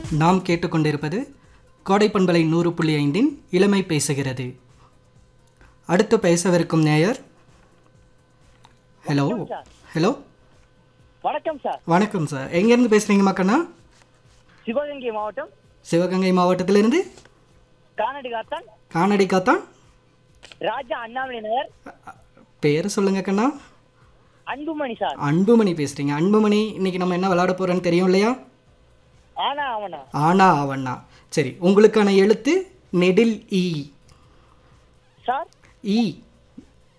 நாம் கேட்டுக்கொண்டிருப்பது கோடை பண்பலை நூறு புள்ளி ஐந்தின் இளமை பேசுகிறது அடுத்து பேசவிருக்கும் நேயர் ஹலோ ஹலோ வணக்கம் சார் வணக்கம் சார் எங்கேருந்து பேசுகிறீங்க மக்கண்ணா சிவகங்கை மாவட்டம் சிவகங்கை மாவட்டத்திலிருந்து கானடி காத்தான் காணடி காத்தான் ராஜா அண்ணாமலை நகர் பேர் சொல்லுங்க கண்ணா அன்புமணி சார் அன்புமணி பேசுகிறீங்க அன்புமணி இன்னைக்கு நம்ம என்ன விளையாட போகிறோன்னு தெரியும் இல்லையா ஆனா அவனா ஆனா அவண்ணா சரி உங்களுக்கான எழுத்து நெடில் ஈ சார் ஈ